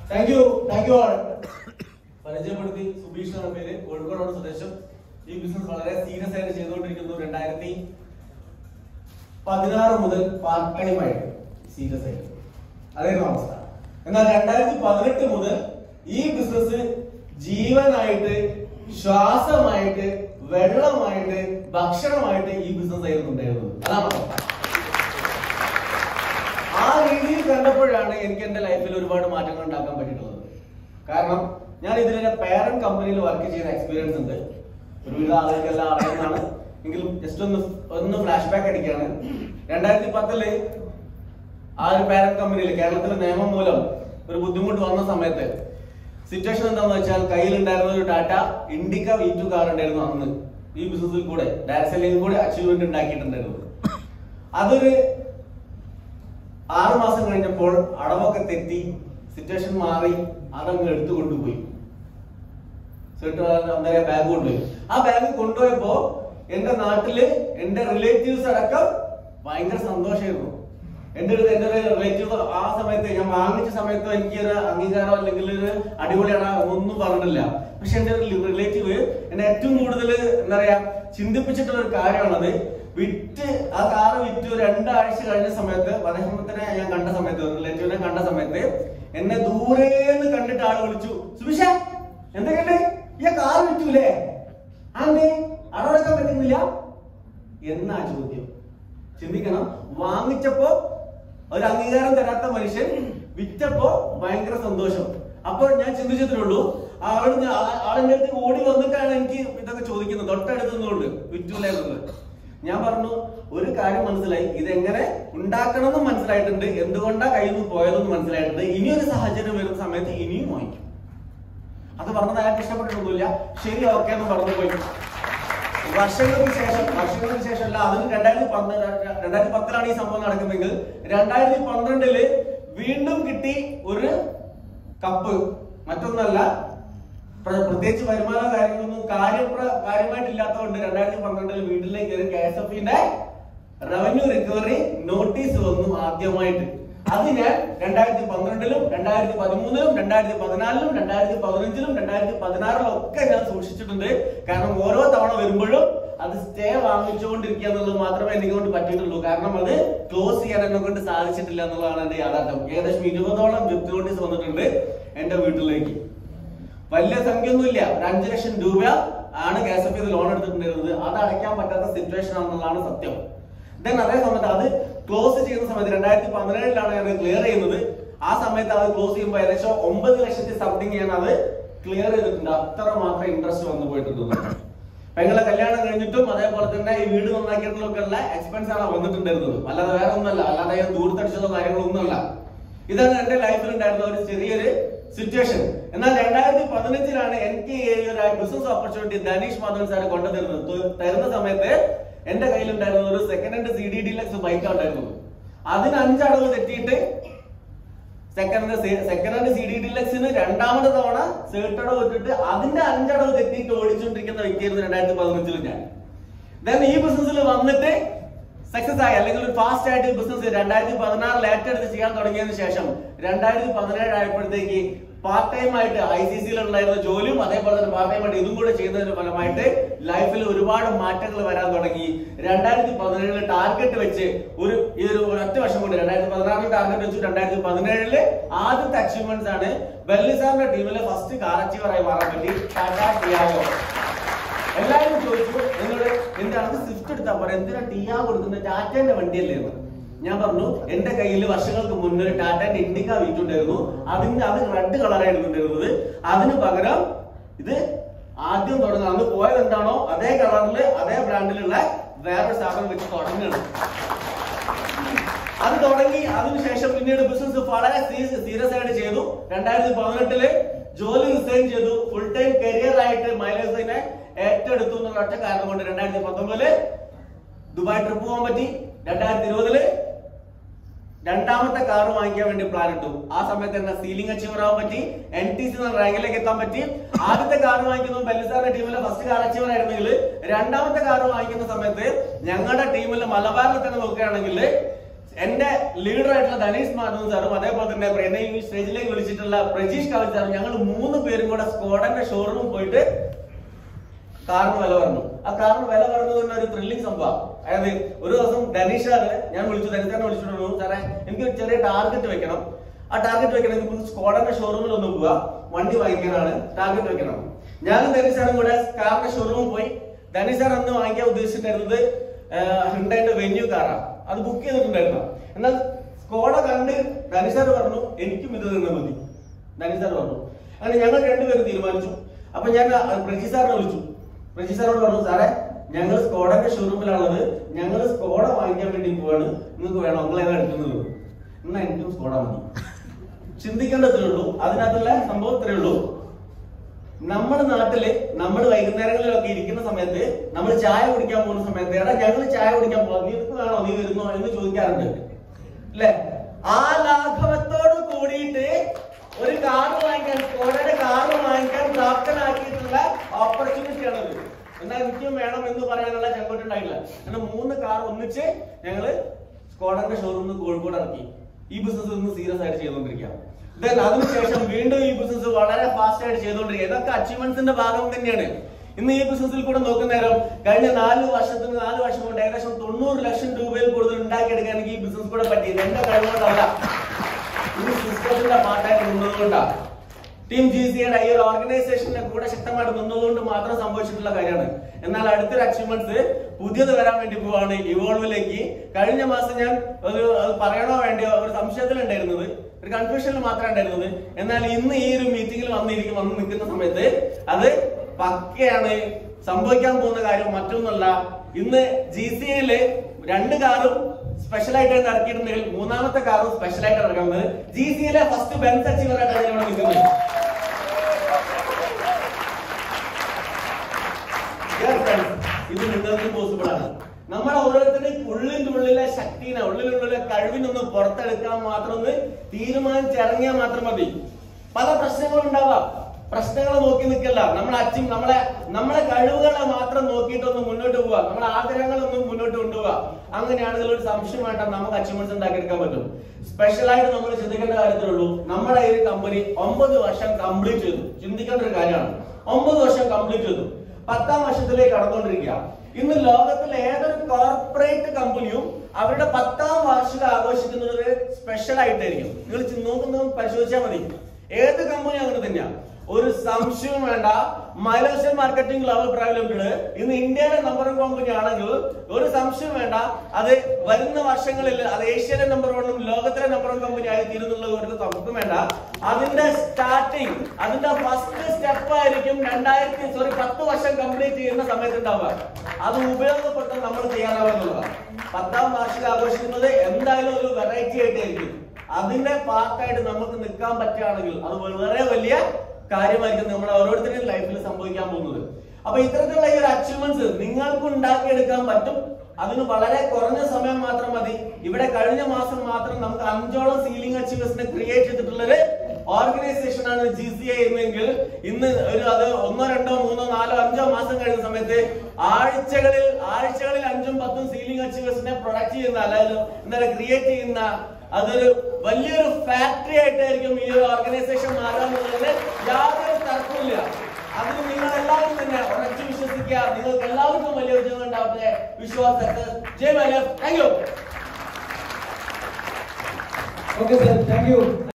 Thank you thank you ആൾ പരിചയപ്പെടുത്തി സുബീഷ് എന്ന പേര് കോഴിക്കോടാണ് സ്വദേശം ഈ ബിസിനസ് വളരെ സീരിയസ് ആയിട്ട് ചെയ്തുകൊണ്ടിരിക്കുന്നു രണ്ടായിരത്തി പതിനാറ് മുതൽ പാർട്ട് ടൈം ആയിട്ട് സീരിയസ് ആയിട്ട് അതായിരുന്നു അവസ്ഥ എന്നാൽ രണ്ടായിരത്തി പതിനെട്ട് മുതൽ ഈ ബിസിനസ് ജീവനായിട്ട് ശ്വാസമായിട്ട് വെള്ളമായിട്ട് ഭക്ഷണമായിട്ട് ഈ ബിസിനസ് ആയിരുന്നു ഉണ്ടായിരുന്നത് അതാണ് അവസ്ഥ. ആ രീതിയിൽ കണ്ടപ്പോഴാണ് എനിക്ക് എന്റെ ലൈഫിൽ ഒരുപാട് മാറ്റങ്ങൾ ഉണ്ടാക്കാൻ പറ്റിയിട്ടുള്ളത് കാരണം ഞാൻ ഇതിലെ പേരന്റ് കമ്പനിയിൽ വർക്ക് ചെയ്ത എക്സ്പീരിയൻസ് ഉണ്ട് ഒരുവിധ ആളുകൾക്കെല്ലാം അറിയുന്നതാണ് എങ്കിലും ജസ്റ്റ് ഒന്ന് ഒന്ന് ഫ്ലാഷ് ബാക്ക് അടിക്കുകയാണ് രണ്ടായിരത്തി പത്തില് ആ ഒരു പേരന്റ് കമ്പനിയിൽ കേരളത്തിലെ നിയമം മൂലം ഒരു ബുദ്ധിമുട്ട് വന്ന സമയത്ത് സിറ്റുവേഷൻ എന്താന്ന് വെച്ചാൽ കയ്യിലുണ്ടായിരുന്ന ഒരു Tata Indica V two car ഉണ്ടായിരുന്നു അന്ന് ഈ ബിസിനസ്സിൽ കൂടെ ഡയറക്ട് സെല്ലിംഗ് കൂടെ അച്ചീവ്മെന്റ് ഉണ്ടാക്കിയിട്ടുണ്ടായിരുന്നു അതൊരു ആറ് മാസം കഴിഞ്ഞപ്പോൾ അടവൊക്കെ തെറ്റി സിറ്റുവേഷൻ മാറി അതങ്ങ് എടുത്തു കൊണ്ടുപോയി സെട്ട് എന്താ പറയാ ബാഗ് കൊണ്ടുപോയി ആ ബാഗ് കൊണ്ടുപോയപ്പോ എന്റെ നാട്ടില് എന്റെ റിലേറ്റീവ്സ് അടക്കം ഭയങ്കര സന്തോഷമായിരുന്നു എന്റെ അടുത്ത് എന്റെ റിലേറ്റീവ് ആ സമയത്ത് ഞാൻ വാങ്ങിച്ച സമയത്ത് എനിക്ക് ഒരു അംഗീകാരം അല്ലെങ്കിൽ ഒരു അടിപൊളിയാണ് ഒന്നും പറഞ്ഞിട്ടില്ല പക്ഷെ എന്റെ റിലേറ്റീവ് എന്നെ ഏറ്റവും കൂടുതൽ എന്താ പറയാ ചിന്തിപ്പിച്ചിട്ടുള്ള ഒരു കാര്യമാണത് വിറ്റ് ആ കാറ് വിറ്റ് ഒരു രണ്ടാഴ്ച കഴിഞ്ഞ സമയത്ത് അദ്ദേഹത്തിനെ ഞാൻ കണ്ട സമയത്ത് റിലേറ്റീവിനെ കണ്ട സമയത്ത് എന്നെ ദൂരേന്ന് കണ്ടിട്ട് ആള് വിളിച്ചു സുബിഷ എന്തൊക്കെയുണ്ട് ഈ കാർ വിറ്റൂലേ അതെ അടവെടുക്കാൻ പറ്റുന്നില്ല എന്നാ ചോദ്യം ചിന്തിക്കണം വാങ്ങിച്ചപ്പോ ഒരു അംഗീകാരം തരാത്ത മനുഷ്യൻ വിറ്റപ്പോ ഭയങ്കര സന്തോഷം അപ്പോൾ ഞാൻ ചിന്തിച്ചിട്ടുള്ളൂ ആളോട് ആളിന്റെ അടുത്ത് ഓടി വന്നിട്ടാണ് എനിക്ക് ഇതൊക്കെ ചോദിക്കുന്നത് തൊട്ടടുത്തുന്നുണ്ട് വിറ്റൂല എന്നുള്ളത് ഞാൻ പറഞ്ഞു ഒരു കാര്യം മനസ്സിലായി ഇതെങ്ങനെ ഉണ്ടാക്കണമെന്നും മനസ്സിലായിട്ടുണ്ട് എന്തുകൊണ്ടാ കയ്യിൽ നിന്ന് പോയതെന്ന് മനസ്സിലായിട്ടുണ്ട് ഇനിയൊരു സാഹചര്യം വരുന്ന സമയത്ത് ഇനിയും വാങ്ങിക്കും അത് പറഞ്ഞത് അയാൾക്ക് ഇഷ്ടപ്പെട്ടിട്ടൊന്നുമില്ല ശരി ഓക്കെ എന്ന് പറഞ്ഞു പോയി വർഷങ്ങൾക്ക് ശേഷം വർഷങ്ങൾക്ക് ശേഷം അല്ല അതിന് രണ്ടായിരത്തി പന്ത്രണ്ട് രണ്ടായിരത്തി പത്തിലാണ് ഈ സംഭവം നടക്കുന്നെങ്കിൽ രണ്ടായിരത്തി പന്ത്രണ്ടില് വീണ്ടും കിട്ടി ഒരു കപ്പ് മറ്റൊന്നല്ല പ്ര- പ്രത്യേകിച്ച് വരുമാന കാര്യങ്ങളൊന്നും കാര്യം കാര്യമായിട്ടില്ലാത്തതുകൊണ്ട് രണ്ടായിരത്തി പന്ത്രണ്ടിൽ വീട്ടിലേക്ക് ഒരു കെ എസ് എഫിന്റെ റവന്യൂ റിക്കവറി നോട്ടീസ് വന്നു ആദ്യമായിട്ട് അത് ഞാൻ രണ്ടായിരത്തി പന്ത്രണ്ടിലും രണ്ടായിരത്തി പതിമൂന്നിലും രണ്ടായിരത്തി പതിനാലിലും രണ്ടായിരത്തി പതിനഞ്ചിലും രണ്ടായിരത്തി പതിനാറിലും ഒക്കെ ഞാൻ സൂക്ഷിച്ചിട്ടുണ്ട് കാരണം ഓരോ തവണ വരുമ്പോഴും അത് സ്റ്റേ വാങ്ങിച്ചുകൊണ്ടിരിക്കുക എന്നുള്ളത് മാത്രമേ എനിക്ക് കൊണ്ട് പറ്റിയിട്ടുള്ളൂ കാരണം അത് ക്ലോസ് ചെയ്യാൻ എന്നെ കൊണ്ട് സാധിച്ചിട്ടില്ല എന്നുള്ളതാണ് എന്റെ യാഥാർത്ഥ്യം ഏകദേശം ഇരുപതോളം ജപ്തി നോട്ടീസ് വന്നിട്ടുണ്ട് എന്റെ വീട്ടിലേക്ക് വലിയ സംഖ്യ ഒന്നുമില്ല ഒരു അഞ്ചു ലക്ഷം രൂപ ആണ് കെ എസ് എഫ് ലോൺ എടുത്തിട്ടുണ്ടായിരുന്നത് അത് അടയ്ക്കാൻ പറ്റാത്ത സിറ്റുവേഷൻ ആണെന്നുള്ളതാണ് സത്യം ദെൻ അതേ സമയത്ത് അത് ക്ലോസ് ചെയ്യുന്ന സമയത്ത് രണ്ടായിരത്തി പതിനേഴിലാണ് ഞാൻ ക്ലിയർ ചെയ്യുന്നത് ആ സമയത്ത് അത് ക്ലോസ് ചെയ്യുമ്പോൾ ഏകദേശം ഒമ്പത് ലക്ഷത്തി സംതിങ് ഞാൻ അത് ക്ലിയർ ചെയ്തിട്ടുണ്ട് അത്ര മാത്രമേ ഇൻട്രസ്റ്റ് വന്നു പോയിട്ടുള്ളൂ പെങ്ങളെ കല്യാണം കഴിഞ്ഞിട്ടും അതേപോലെ തന്നെ ഈ വീട് നന്നാക്കിയിട്ടുള്ളൊക്കെ ഉള്ള എക്സ്പെൻസ് ആണ് വന്നിട്ടുണ്ടായിരുന്നത് അല്ലാതെ വേറെ ഒന്നല്ല അല്ലാതെ ഞാൻ ദൂരത്തടിച്ചതോ കാര്യങ്ങളൊന്നുമല്ല ഇതാണ് എന്റെ ലൈഫിൽ ഉണ്ടായിരുന്ന ഒരു ചെറിയൊരു സിറ്റുവേഷൻ എന്നാൽ രണ്ടായിരത്തി പതിനഞ്ചിലാണ് എനിക്ക് ഈ ഒരു business opportunity Dhaneesh Madhavan sir കൊണ്ടുതരുന്നത് തു- തരുന്ന സമയത്ത് എന്റെ കയ്യിലുണ്ടായിരുന്ന ഒരു second hand C D deluxe bike ഉണ്ടായിരുന്നു അതിന് അഞ്ചടവ് തെറ്റിയിട്ട് second second hand C D ഡിലക്സിന് രണ്ടാമത് തവണ സേട്ടടവ് ഇട്ടിട്ട് അതിന്റെ അഞ്ചടവ് തെറ്റിയിട്ട് ഓടിച്ചുകൊണ്ടിരിക്കുന്ന വ്യക്തിയായിരുന്നു രണ്ടായിരത്തി പതിനഞ്ചിൽ ഞാൻ ദെൻ ഈ ബിസിനസ്സിൽ വന്നിട്ട് സക്സസ് ആയി അല്ലെങ്കിൽ ഒരു ഫാസ്റ്റ് ആയിട്ട് ബിസിനസ് രണ്ടായിരത്തി പതിനാറിൽ ഏറ്റെടുത്ത് ചെയ്യാൻ തുടങ്ങിയതിനു ശേഷം രണ്ടായിരത്തി പതിനേഴ് ആയപ്പോഴത്തേക്ക് പാർട്ട് ടൈം ആയിട്ട് ഐ സി സിയിൽ ഉണ്ടായിരുന്ന ജോലിയും അതേപോലെ തന്നെ പാർട്ട് ടൈം ആയിട്ട് ഇതും കൂടെ ചെയ്യുന്നതിന്റെ ഫലമായിട്ട് ലൈഫിൽ ഒരുപാട് മാറ്റങ്ങൾ വരാൻ തുടങ്ങി രണ്ടായിരത്തി പതിനേഴില് ടാർഗറ്റ് വെച്ച് ഒരു ഈ ഒരു ഒറ്റ വർഷം കൊണ്ട് രണ്ടായിരത്തി പതിനാറിൽ ടാർഗറ്റ് വെച്ചു രണ്ടായിരത്തി പതിനേഴില് ആദ്യത്തെ അച്ചീവ്മെന്റ്സ് ആണ് വെല്ലി സാറിന്റെ ടീമിലെ ഫസ്റ്റ് കാർ അച്ചീവർ ആയി മാറാൻ പറ്റി ടാറ്റാ ടിയാഗോ എല്ലാവരും ചോദിച്ചു എന്നോട് എന്താണ് സ്വിഫ്റ്റ് എടുത്താ പറയാം എന്തിനാ ടിയാ കൊടുക്കുന്നത് ടാറ്റന്റെ വണ്ടിയല്ലേ എന്ന് ഞാൻ പറഞ്ഞു എന്റെ കയ്യിൽ വർഷങ്ങൾക്ക് മുന്നേ ഒരു ടാറ്റാന്റെ ഇൻഡിക്ക വീട്ടുണ്ടായിരുന്നു അതിന്റെ അത് റെഡ് കളറായിരുന്നു ഉണ്ടായിരുന്നത് അതിന് പകരം ഇത് ആദ്യം തുടങ്ങുക അന്ന് പോയത് എന്താണോ അതേ കളറിൽ അതേ ബ്രാൻഡിലുള്ള വേറൊരു സാധനം വെച്ച് തുടങ്ങുകയാണ് അത് തുടങ്ങി അതിനുശേഷം പിന്നീട് ബിസിനസ് വളരെ സീരിയസ് ആയിട്ട് ചെയ്തു രണ്ടായിരത്തി പതിനെട്ടില് ജോലി റിസൈൻ ചെയ്തു ഫുൾ ടൈം കരിയർ ആയിട്ട് മൈലേഴ്സിനെ ഏറ്റെടുത്തു എന്നുള്ള ഒറ്റ കാരണം കൊണ്ട് രണ്ടായിരത്തി പത്തൊമ്പതില് ദുബായ് ട്രിപ്പ് പോകാൻ പറ്റി രണ്ടായിരത്തി ഇരുപതില് രണ്ടാമത്തെ കാർ വാങ്ങിക്കാൻ വേണ്ടി പ്ലാൻ ഇട്ടു ആ സമയത്ത് തന്നെ സീലിംഗ് അച്ചീവർ ആവാൻ പറ്റി എൻ ടി സി റാങ്കിലേക്ക് എത്താൻ പറ്റി ആദ്യത്തെ കാർ വാങ്ങിക്കുന്നത് ബെല്ലിസാറിന്റെ ടീമിലെ ഫസ്റ്റ് കാർ അച്ചീവർ ആയിരുന്നെങ്കിൽ രണ്ടാമത്തെ കാർ വാങ്ങിക്കുന്ന സമയത്ത് ഞങ്ങളുടെ ടീമിലെ മലബാറിൽ തന്നെ നോക്കുകയാണെങ്കിൽ എന്റെ ലീഡർ ആയിട്ടുള്ള ധനീഷ് മാധവൻ സാറും അതേപോലെ തന്നെ എന്നെ ഈ സ്റ്റേജിലേക്ക് വിളിച്ചിട്ടുള്ള പ്രജീഷ് കവൽ സാറും ഞങ്ങൾ മൂന്ന് പേരും കൂടെ സ്കോഡന്റെ ഷോറൂമിൽ പോയിട്ട് കാറിന് വില പറഞ്ഞു ആ കാറിന് വില പറഞ്ഞത് തന്നെ ഒരു ത്രില്ലിംഗ് സംഭവം അതായത് ഒരു ദിവസം ധനീഷ് സാറ് ഞാൻ വിളിച്ചു ധനീഷ് സാറിനെ വിളിച്ചിട്ടുള്ളൂ സാറേ എനിക്ക് ഒരു ചെറിയ ടാർഗറ്റ് വെക്കണം ആ ടാർഗറ്റ് വെക്കണമെങ്കിൽ നമുക്ക് സ്കോഡന്റെ ഷോറൂമിൽ ഒന്ന് പോവാ വണ്ടി വാങ്ങിക്കാനാണ് ടാർഗറ്റ് വെക്കണം ഞാനും ധനീഷ് സാറും കൂടെ കാറിന്റെ ഷോറൂമിൽ പോയി ധനീഷ് സാർ അന്ന് വാങ്ങിക്കാൻ ഉദ്ദേശിച്ചിട്ടുണ്ടായിരുന്നത് ഹിണ്ടയുടെ വെന്യൂ കാറാണ് അത് ബുക്ക് ചെയ്തിട്ടുണ്ടായിരുന്നു എന്നാൽ സ്കോഡ കണ്ട് ധനീഷ് സാർ പറഞ്ഞു എനിക്കും ഇത് തന്നെ മതി ധനീഷ് സാർ പറഞ്ഞു അങ്ങനെ ഞങ്ങൾ രണ്ടുപേരും തീരുമാനിച്ചു അപ്പൊ ഞാൻ ആ, പ്രജി സാറിനെ വിളിച്ചു പ്രജി സാറോട് പറഞ്ഞു സാറേ ഞങ്ങൾ സ്കോഡന്റെ ഷോറൂമിലാണുള്ളത് ഞങ്ങൾ സ്കോഡ വാങ്ങിക്കാൻ വേണ്ടി പോവാണ് നിങ്ങൾക്ക് വേണോ നിങ്ങൾ ഏതാ എടുക്കുന്നത് എന്നാ എനിക്കും സ്കോഡ മതി ചിന്തിക്കേണ്ടതേ ഉള്ളൂ അതിനകത്തുള്ള സംഭവം ഇത്രയേ ഉള്ളൂ നമ്മുടെ നാട്ടില് നമ്മൾ വൈകുന്നേരങ്ങളിലൊക്കെ ഇരിക്കുന്ന സമയത്ത് നമ്മൾ ചായ കുടിക്കാൻ പോകുന്ന സമയത്ത് എടാ ഞങ്ങൾ ചായ കുടിക്കാൻ പോവാം നീ നിനക്ക് വേണോ നീ വരുന്നോ എന്ന് ചോദിക്കാറുണ്ട് അല്ലെ ആ ലാഘവത്തോട് കൂടിയിട്ട് ഒരു കാർ വാങ്ങിക്കാൻ സ്കോഡയുടെ കാർ വാങ്ങിക്കാൻ പ്രാപ്തനാക്കിയിട്ടുള്ള ഓപ്പർച്യൂണിറ്റി ആണത് എന്നാൽ എനിക്കും വേണം എന്ന് പറയാനുള്ള ചെങ്കോട്ടുണ്ടായില്ല അങ്ങനെ മൂന്ന് കാർ ഒന്നിച്ച് ഞങ്ങള് സ്കോഡന്റെ ഷോറൂമിൽ കോഴിക്കോട് ഇറക്കി ഈ ബിസിനസ് ഇന്ന് സീരിയസ് ആയിട്ട് ചെയ്തുകൊണ്ടിരിക്കുക ദെൻ അതിനുശേഷം വീണ്ടും ഈ ബിസിനസ് വളരെ ഫാസ്റ്റ് ആയിട്ട് ചെയ്തുകൊണ്ടിരിക്കുക ഇതൊക്കെ അച്ചീവ്മെന്റ്സിന്റെ ഭാഗം തന്നെയാണ് ഇന്ന് ഈ ബിസിനസ്സിൽ കൂടെ നോക്കുന്ന നേരം കഴിഞ്ഞ നാല് വർഷത്തിന് നാല് വർഷം കൊണ്ട് ഏകദേശം തൊണ്ണൂറ് ലക്ഷം രൂപയിൽ കൂടുതൽ ഉണ്ടാക്കിയെടുക്കാൻ എനിക്ക് ഈ ബിസിനസ് കൂടെ പറ്റിയത് എന്റെ കഴിവുകൊണ്ടല്ല ഈ സിസ്റ്റത്തിന്റെ പാർട്ടായിട്ട് നിന്നതുകൊണ്ടാണ് ടീം ജി സിയുടെ ഈ ഒരു ഓർഗനൈസേഷന്റെ കൂടെ ശക്തമായിട്ട് നിന്നതുകൊണ്ട് മാത്രം സംഭവിച്ചിട്ടുള്ള കാര്യമാണ് എന്നാൽ അടുത്തൊരു അച്ചീവ്മെന്റ്സ് പുതിയത് വരാൻ വേണ്ടി പോവാണ് ഇവോൾവിലേക്ക് കഴിഞ്ഞ മാസം ഞാൻ ഒരു അത് പറയണോ വേണ്ടിയോ ഒരു സംശയത്തിലുണ്ടായിരുന്നത് ഒരു കൺഫ്യൂഷനിൽ മാത്രമേ ഉണ്ടായിരുന്നത് എന്നാൽ ഇന്ന് ഈ ഒരു മീറ്റിംഗിൽ വന്നിരിക്കും വന്ന് നിൽക്കുന്ന സമയത്ത് അത് പക്കയാണ് സംഭവിക്കാൻ പോകുന്ന കാര്യം മറ്റൊന്നല്ല ഇന്ന് ജി സി എയില് രണ്ട് കാറും സ്പെഷ്യൽ ആയിട്ട് ഇറക്കിയിട്ടുണ്ടെങ്കിൽ മൂന്നാമത്തെ കാറും സ്പെഷ്യൽ ആയിട്ട് ഇറക്കുന്നത് ജി സി എയിലെ ഫസ്റ്റ് ബെൻസ് അച്ചീവർ ആയിട്ടാണ് ഞാൻ ഇവിടെ നിൽക്കുന്നത് Yes, friends. ഇത് നിങ്ങൾക്ക് പോസിബിൾ ആണ് നമ്മൾ ഓരോരുത്തരുടെ ഉള്ളിന്റെ ഉള്ളിലെ ശക്തിനെ ഉള്ളിലുള്ള കഴിവിനൊന്ന് പുറത്തെടുക്കാൻ മാത്രം ഒന്ന് തീരുമാനിച്ചിറങ്ങിയാൽ മാത്രം മതി പല പ്രശ്നങ്ങളും ഉണ്ടാവാം പ്രശ്നങ്ങൾ നോക്കി നിൽക്കല്ല നമ്മളെ അച്ഛൻ നമ്മളെ നമ്മളെ കഴിവുകളെ മാത്രം നോക്കിയിട്ടൊന്ന് മുന്നോട്ട് പോവാ നമ്മളെ ആഗ്രഹങ്ങളൊന്നും മുന്നോട്ട് കൊണ്ടുപോവാ അങ്ങനെയാണെങ്കിൽ ഒരു സംശയമായിട്ടാണ് നമുക്ക് അച്ചീവ്മെന്റ്സ് ഉണ്ടാക്കിയെടുക്കാൻ പറ്റും സ്പെഷ്യൽ ആയിട്ട് നമ്മൾ ചിന്തിക്കേണ്ട കാര്യത്തിലുള്ളൂ നമ്മുടെ ഈ കമ്പനി ഒമ്പത് വർഷം കംപ്ലീറ്റ് ചെയ്തു ചിന്തിക്കേണ്ട ഒരു കാര്യമാണ് ഒമ്പത് വർഷം കംപ്ലീറ്റ് ചെയ്തു പത്താം വർഷത്തിലേക്ക് കടന്നുകൊണ്ടിരിക്കുക ഇന്ന് ലോകത്തിലെ ഏതൊരു കോർപ്പറേറ്റ് കമ്പനിയും അവരുടെ പത്താം വാർഷിക ആഘോഷിക്കുന്നത് സ്പെഷ്യൽ ആയിട്ടായിരിക്കും നിങ്ങൾ ചി- നോക്കുന്നത് പരിശോധിച്ചാൽ മതി ഏത് കമ്പനി അങ്ങനെ തന്നെയാ ഒരു സംശയവും വേണ്ട Malaysian marketing global private limited ഇന്ന് ഇന്ത്യയിലെ നമ്പർ വൺ കമ്പനി ആണെങ്കിൽ ഒരു സംശയം വേണ്ട അത് വരുന്ന വർഷങ്ങളിൽ അത് ഏഷ്യയിലെ നമ്പർ വണ്ണും ലോകത്തിലെ നമ്പർ വൺ കമ്പനി ആയി തീരുന്നുള്ള ഒരു സംശയം വേണ്ട അതിന്റെ സ്റ്റാർട്ടിങ് അതിന്റെ ഫസ്റ്റ് സ്റ്റെപ്പ് ആയിരിക്കും രണ്ടായിരത്തി സോറി പത്ത് വർഷം കംപ്ലീറ്റ് ചെയ്യുന്ന സമയത്ത് ഉണ്ടാവുക അത് ഉപയോഗപ്പെട്ട് നമ്മൾ തയ്യാറാവുന്നതാണ് പത്താം വാർഷിക ആഘോഷിക്കുന്നത് എന്തായാലും ഒരു വെറൈറ്റി ആയിട്ടായിരിക്കും അതിന്റെ പാർട്ടായിട്ട് നമുക്ക് നിൽക്കാൻ പറ്റുകയാണെങ്കിൽ അത് വളരെ വലിയ കാര്യമായിരിക്കും നമ്മുടെ ഓരോരുത്തരുടെയും ലൈഫിൽ സംഭവിക്കാൻ പോകുന്നത് അപ്പൊ ഇത്തരത്തിലുള്ള ഈ ഒരു അച്ചീവ്മെന്റ്സ് നിങ്ങൾക്ക് ഉണ്ടാക്കിയെടുക്കാൻ പറ്റും അതിന് വളരെ കുറഞ്ഞ സമയം മാത്രം മതി ഇവിടെ കഴിഞ്ഞ മാസം മാത്രം നമുക്ക് അഞ്ചോളം സീലിംഗ് അച്ചീവേഴ്സിനെ ക്രിയേറ്റ് ചെയ്തിട്ടുള്ളത് ഓർഗനൈസേഷൻ ആണ് ജി സി ഐ എന്നെങ്കിൽ ഇന്ന് ഒരു അത് ഒന്നോ രണ്ടോ മൂന്നോ നാലോ അഞ്ചോ മാസം കഴിയുന്ന സമയത്ത് ആഴ്ചകളിൽ ആഴ്ചകളിൽ അഞ്ചും പത്തും സീലിംഗ് അച്ചീവേഴ്സിനെ പ്രൊഡക്റ്റ് ചെയ്യുന്ന അതായത് എന്താ ക്രിയേറ്റ് ചെയ്യുന്ന അതൊരു വലിയൊരു ഫാക്ടറി ആയിട്ടായിരിക്കും ഈ ഒരു ഓർഗനൈസേഷൻ മാറാന്നുള്ളതിന് യാതൊരു തർക്കമില്ല അതിന് നിങ്ങൾ എല്ലാവരും തന്നെ ഉറച്ചു വിശ്വസിക്കുക നിങ്ങൾക്ക് എല്ലാവർക്കും വലിയ വിജയം ഉണ്ടാവട്ടെ വിശ്വാസത്തെ Jai Malayalam thank you okay sir thank U